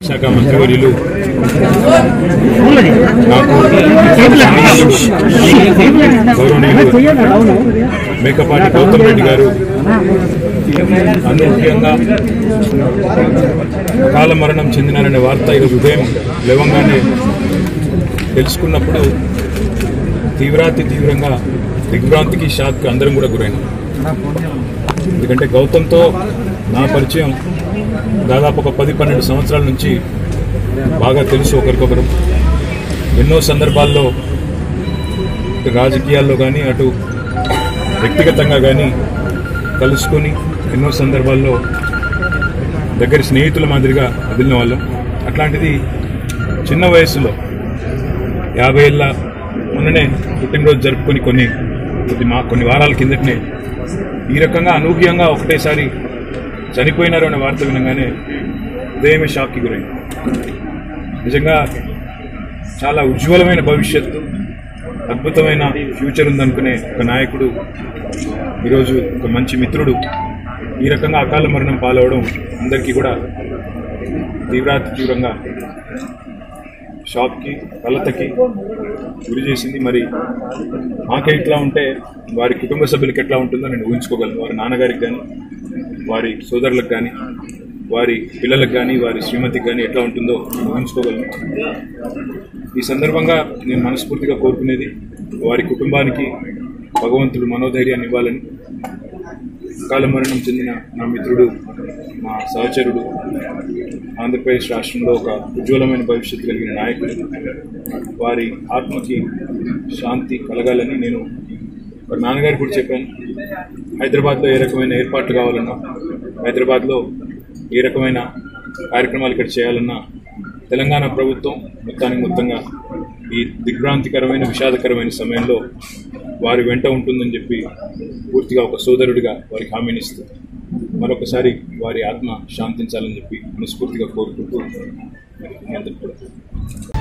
శాఖ మంత్రివర్యులు నాకు గౌరవనీయులు మేకపాటి గౌతమ్ రెడ్డి గారు అనూహ్యంగా అకాల మరణం చెందినారనే వార్త ఈరోజు ఉదయం లేవంగానే తెలుసుకున్నప్పుడు తీవ్రాతి తీవ్రంగా దిగ్భ్రాంతికి షాక్కి అందరం కూడా గురైనాం ఎందుకంటే గౌతమ్తో నా పరిచయం దాదాపు ఒక పది పన్నెండు సంవత్సరాల నుంచి బాగా తెలుసు ఒకరికొకరు ఎన్నో సందర్భాల్లో ఇటు రాజకీయాల్లో కానీ అటు వ్యక్తిగతంగా కానీ కలుసుకొని ఎన్నో సందర్భాల్లో దగ్గర స్నేహితుల మాదిరిగా వదిలిన వాళ్ళం అట్లాంటిది చిన్న వయసులో యాభై ఏళ్ళ మొన్ననే పుట్టినరోజు జరుపుకొని కొన్ని కొద్ది మా కొన్ని వారాల కిందటనే ఈ రకంగా అనూహ్యంగా ఒకటేసారి చనిపోయినారు అనే వార్త వినగానే ఉదయమే షాక్కి గురైంది నిజంగా చాలా ఉజ్వలమైన భవిష్యత్తు అద్భుతమైన ఫ్యూచర్ ఉందనుకునే ఒక నాయకుడు ఈరోజు ఒక మంచి మిత్రుడు ఈ రకంగా అకాల మరణం పాలవడం అందరికీ కూడా తీవ్రాతి తీవ్రంగా షాక్కి కలతకి గురి చేసింది మరి మాకే ఇట్లా ఉంటే వారి కుటుంబ సభ్యులకి ఎట్లా ఉంటుందో నేను ఊహించుకోగలను వారి నాన్నగారికి కానీ వారి సోదరులకు కానీ వారి పిల్లలకు కానీ వారి శ్రీమతికి కానీ ఎట్లా ఉంటుందో నేను ఊహించుకోగలను ఈ సందర్భంగా నేను మనస్ఫూర్తిగా కోరుకునేది వారి కుటుంబానికి భగవంతుడు మనోధైర్యాన్ని ఇవ్వాలని కాల మరణం చెందిన నా మిత్రుడు మా సహచరుడు ఆంధ్రప్రదేశ్ రాష్ట్రంలో ఒక ఉజ్వలమైన భవిష్యత్తు కలిగిన నాయకుడు వారి ఆత్మకి శాంతి కలగాలని నేను వారి నాన్నగారికి కూడా చెప్పాను హైదరాబాద్లో ఏ రకమైన ఏర్పాట్లు కావాలన్నా హైదరాబాద్లో ఏ రకమైన కార్యక్రమాలు ఇక్కడ చేయాలన్నా తెలంగాణ ప్రభుత్వం మొత్తానికి మొత్తంగా ఈ దిగ్భ్రాంతికరమైన విషాదకరమైన సమయంలో వారి వెంట ఉంటుందని చెప్పి పూర్తిగా ఒక సోదరుడిగా వారికి హామీనిస్తూ మరొకసారి వారి ఆత్మ శాంతించాలని చెప్పి మనస్ఫూర్తిగా కోరుకుంటూ మీ అందరికీ కూడా